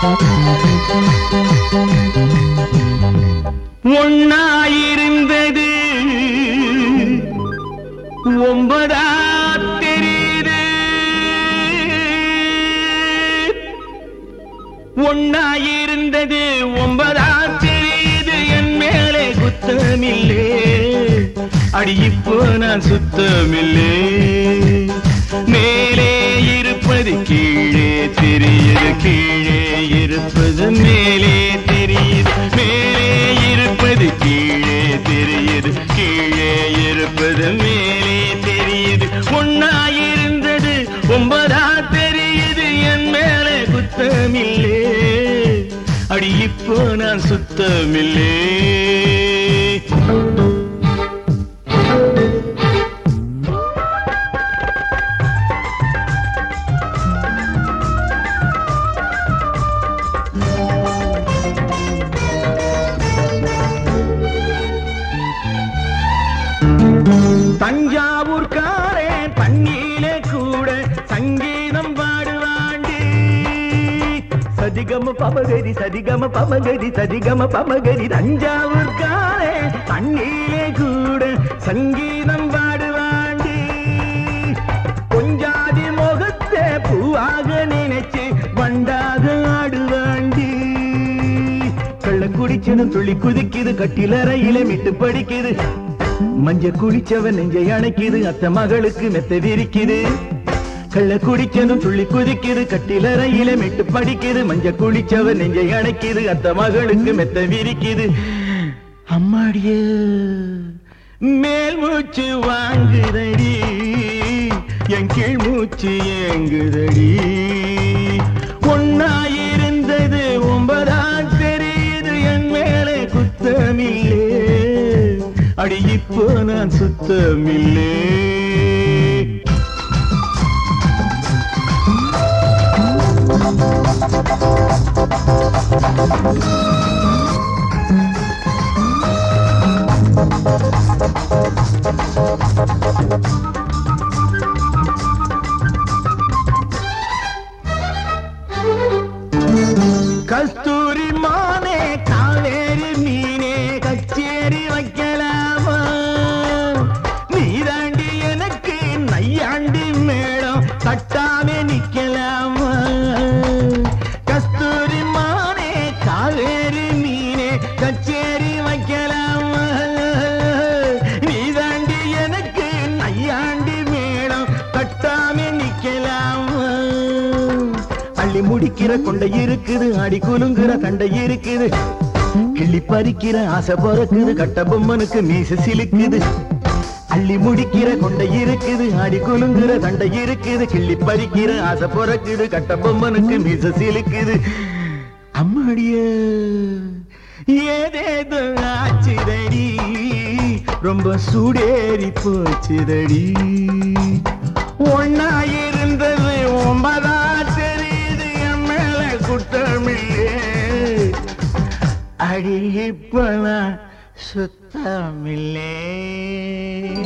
ஒன்னாயிருந்தது ஒன்பதா தெரியுது ஒன்னாயிருந்தது ஒன்பதா தெரியுது என் மேலே குத்தமில்லே அடி இப்போ நான் சுத்தமில்லே மேலே இருப்பது கீழே தெரியுது கீழே இருப்பது மேலே தெரியுது மேலே இருப்பது கீழே தெரியுது கீழே இருப்பது மேலே தெரியுது ஒன்னாயிருந்தது ஒன்பதா தெரியுது என் மேலே குத்தமில்லே அடி இப்போ நான் சுத்தமில்லே தஞ்சாவூர்காரே தண்ணியிலே கூட சங்கீதம் பாடுவாண்டி சதிகம பமகரி சதிகம பமகரி சதிகம பமகரி தஞ்சாவூர்காரே தண்ணியிலே கூட சங்கீதம் பாடுவாண்டி கொஞ்சாதி முகத்தை பூவாக நினைச்சு வண்டாக ஆடுவாண்டி கள்ள குடிச்சனும் துள்ளி குதிக்குது கட்டிலறையில மிட்டு படிக்குது மஞ்ச குளிச்சவன் நெஞ்சை அணைக்குது அத்த மகளுக்கு மெத்த விரிக்குது கள்ள குடிச்சதும் துள்ளி குதிக்குது கட்டிலறையில மெட்டு படிக்குது மஞ்ச குளிச்சவன் நெஞ்சை அணைக்குது அத்த மகளுக்கு மெத்த விரிக்குது அம்மாடியே மேல் மூச்சு வாங்குதடி என் கீழ் மூச்சு ஏங்குதடி ஒன்னாயிருந்தது ஒன்பதா தெரியுது என் மேலே குத்தமில்லே அடி இப்போ நான் சுத்தமில்லே கஸ்தூரி மானே காவேரி மீனே கச்சேரி வைக்கலாமா நீதாண்டி எனக்கு நையாண்டி மேடம் தட்டாமே நிக்கலாமா கஸ்தூரி மானே காவேரி மீனே கச்சேரி வைக்கலாமா நீதாண்டி எனக்கு நையாண்டி மேடம் தட்டாமே நிக்கலாமா அள்ளி முடிக்கிற கொண்டை இருக்குது அடி குலுங்குற தண்டை இருக்குது கிள்ளி பறிக்கிற ஆசை பிறக்குது கட்ட பொம்மனுக்கு மீச சிலுக்குது அள்ளி முடிக்கிற கொண்டை இருக்குது அடி குலுங்குற தண்டை இருக்குது கிள்ளி பறிக்கிற ஆசை பிறக்குது கட்ட பொம்மனுக்கு மீச சிலுக்குது அம்மாடிய ஏதேதோ ஆச்சுதடி ரொம்ப சூடேறி போச்சுதடி ஒன்னா இருந்தது ஒன்பதா தெரியுது என் மேல குற்றமில்லே அடி இப்ப நான் சுத்தமில்லே